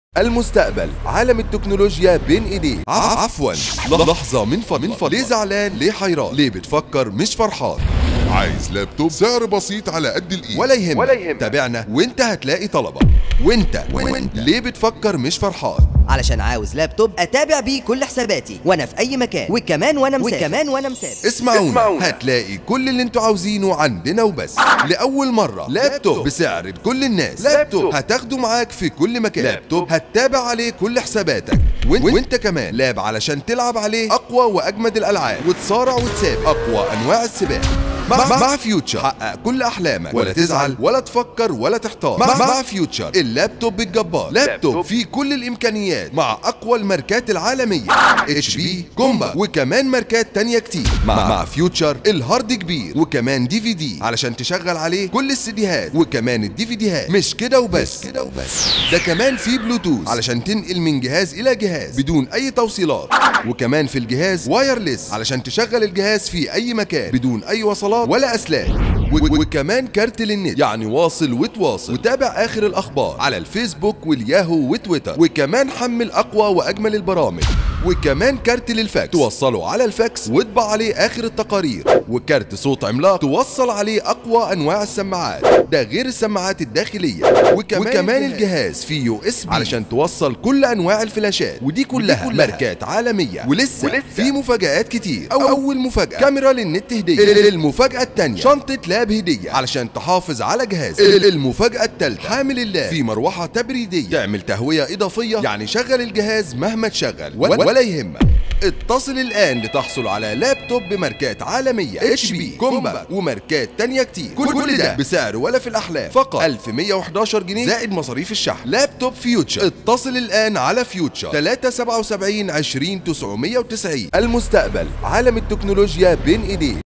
المستقبل عالم التكنولوجيا بين ايديك ع- عفوا لحظة من فضلك من فضلك ليه زعلان ليه حيران ليه بتفكر مش فرحان عايز لابتوب سعر بسيط على قد الايد ولا يهمك ولا يهمك. تابعنا وانت هتلاقي طلبك وانت وانت ليه بتفكر مش فرحان علشان عاوز لابتوب اتابع بيه كل حساباتي وانا في اي مكان وكمان وانا مسافر وكمان وانا مسافر اسمعونا اسمعونا. هتلاقي كل اللي انتوا عاوزينه عندنا وبس لأول مرة لابتوب بسعر كل الناس لابتوب. هتاخده معاك في كل مكان لابتوب هتتابع عليه كل حساباتك وانت, وانت كمان لاب علشان تلعب عليه أقوى وأجمد الألعاب وتصارع وتسابق أقوى أنواع السباق مع, مع فيوتشر حقق كل أحلامك ولا تزعل ولا تفكر ولا تحتار مع, مع فيوتشر اللابتوب الجبار لابتوب فيه كل الإمكانيات مع أقوى الماركات العالمية اتش بي كومبا وكمان ماركات تانية كتير مع, مع فيوتشر الهارد كبير وكمان دي في دي علشان تشغل عليه كل السيديهات وكمان الدي في ديهات مش كده وبس كده وبس ده كمان في بلوتوث علشان تنقل من جهاز إلى جهاز بدون أي توصيلات وكمان في الجهاز وايرلس علشان تشغل الجهاز في أي مكان بدون أي وصلات ولا أسلاك و- و- وكمان كارت للنت يعني واصل وتواصل وتابع آخر الأخبار على الفيسبوك والياهو وتويتر وكمان حمل أقوى وأجمل البرامج وكمان كارت للفاكس توصله على الفاكس واطبع عليه آخر التقارير وكارت صوت عملاق توصل عليه أقوى أنواع السماعات ده غير السماعات الداخلية وكمان, وكمان الجهاز فيه يو اس بي علشان توصل كل أنواع الفلاشات ودي كلها, كلها ماركات عالمية ولسه, ولسه في مفاجآت كتير أو أول مفاجأة كاميرا للنت هدية المفاجأة التانية شنطة لاب هدية علشان تحافظ على جهازك المفاجأة التالتة حامل اللاب في مروحة تبريدية تعمل تهوية إضافية يعني شغل الجهاز مهما تشغل ولا, ولا يهمك اتصل الآن لتحصل على لابتوب بماركات عالمية اتش بي كومبا وماركات تانية كتير كل, كل ده بسعر ولا في الأحلام فقط 1111 جنيه زائد مصاريف الشحن لابتوب فيوتشر اتصل الآن على فيوتشر 377 20 990 المستقبل عالم التكنولوجيا بين ايديك